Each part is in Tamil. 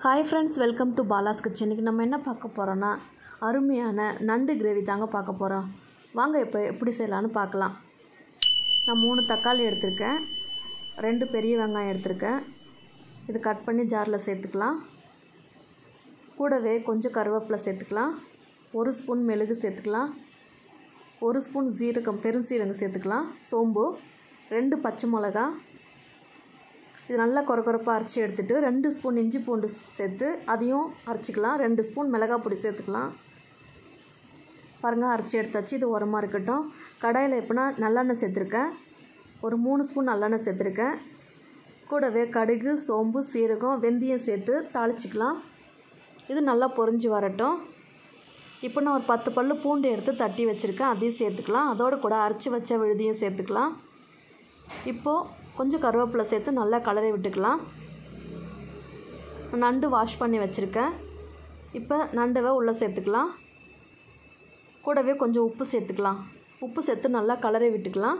hi friends welcome to Bala's kitchen இன்றைக்கி நம்ம என்ன பார்க்க போகிறோன்னா அருமையான நண்டு கிரேவி தாங்க பார்க்க போகிறோம் வாங்க இப்போ எப்படி செய்யலான்னு பார்க்கலாம் நான் மூணு தக்காளி எடுத்திருக்கேன் ரெண்டு பெரிய வெங்காயம் எடுத்திருக்கேன் இது கட் பண்ணி ஜாரில் சேர்த்துக்கலாம் கூடவே கொஞ்சம் கருவேப்பிலை சேர்த்துக்கலாம் ஒரு ஸ்பூன் மெழுகு சேர்த்துக்கலாம் ஒரு ஸ்பூன் சீரகம் பெருசீரகம் சேர்த்துக்கலாம் சோம்பு ரெண்டு பச்சை மிளகா இது நல்லா கொரகொரப்பாக அரைச்சி எடுத்துகிட்டு ரெண்டு ஸ்பூன் இஞ்சி பூண்டு சேர்த்து அதையும் அரைச்சிக்கலாம் ரெண்டு ஸ்பூன் மிளகாய் பொடி சேர்த்துக்கலாம் பாருங்கள் அரைச்சி எடுத்தாச்சு இது உரமாக இருக்கட்டும் கடாயில் எப்படின்னா நல்லெண்ணெய் சேர்த்துருக்கேன் ஒரு மூணு ஸ்பூன் நல்லெண்ணெய் சேர்த்துருக்கேன் கூடவே கடுகு சோம்பு சீரகம் வெந்தயம் சேர்த்து தாளிச்சிக்கலாம் இது நல்லா பொரிஞ்சு வரட்டும் இப்போ நான் ஒரு பத்து பல்லு பூண்டு எடுத்து தட்டி வச்சுருக்கேன் அதையும் சேர்த்துக்கலாம் அதோடு கூட அரைச்சி வச்ச விழுதியும் சேர்த்துக்கலாம் இப்போது கொஞ்சம் கருவேப்பிலை சேர்த்து நல்லா கலரை விட்டுக்கலாம் நண்டு வாஷ் பண்ணி வச்சுருக்கேன் இப்போ நண்டவை உள்ளே சேர்த்துக்கலாம் கூடவே கொஞ்சம் உப்பு சேர்த்துக்கலாம் உப்பு சேர்த்து நல்லா கலரை விட்டுக்கலாம்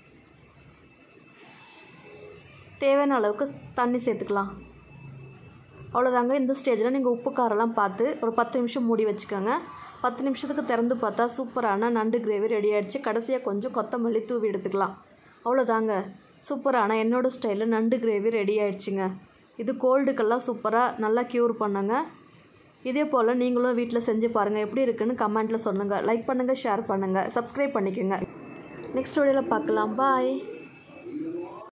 தேவையான அளவுக்கு தண்ணி சேர்த்துக்கலாம் அவ்வளோதாங்க இந்த ஸ்டேஜில் நீங்கள் உப்பு காரெல்லாம் பார்த்து ஒரு பத்து நிமிஷம் மூடி வச்சுக்கோங்க பத்து நிமிஷத்துக்கு திறந்து பார்த்தா சூப்பரான நண்டு கிரேவி ரெடி ஆகிடுச்சு கடைசியாக கொஞ்சம் கொத்தமல்லி தூவி எடுத்துக்கலாம் அவ்வளோதாங்க சூப்பரான என்னோடய ஸ்டைலில் நண்டு கிரேவி ரெடி ஆகிடுச்சிங்க இது கோல்டுக்கெல்லாம் சூப்பராக நல்லா க்யூர் பண்ணுங்க இதே போல் நீங்களும் வீட்டில் செஞ்சு பாருங்கள் எப்படி இருக்குன்னு கமெண்ட்டில் சொல்லுங்கள் லைக் பண்ணுங்கள் ஷேர் பண்ணுங்கள் சப்ஸ்கிரைப் பண்ணிக்கோங்க நெக்ஸ்ட் வீடியோவில் பார்க்கலாம் பாய்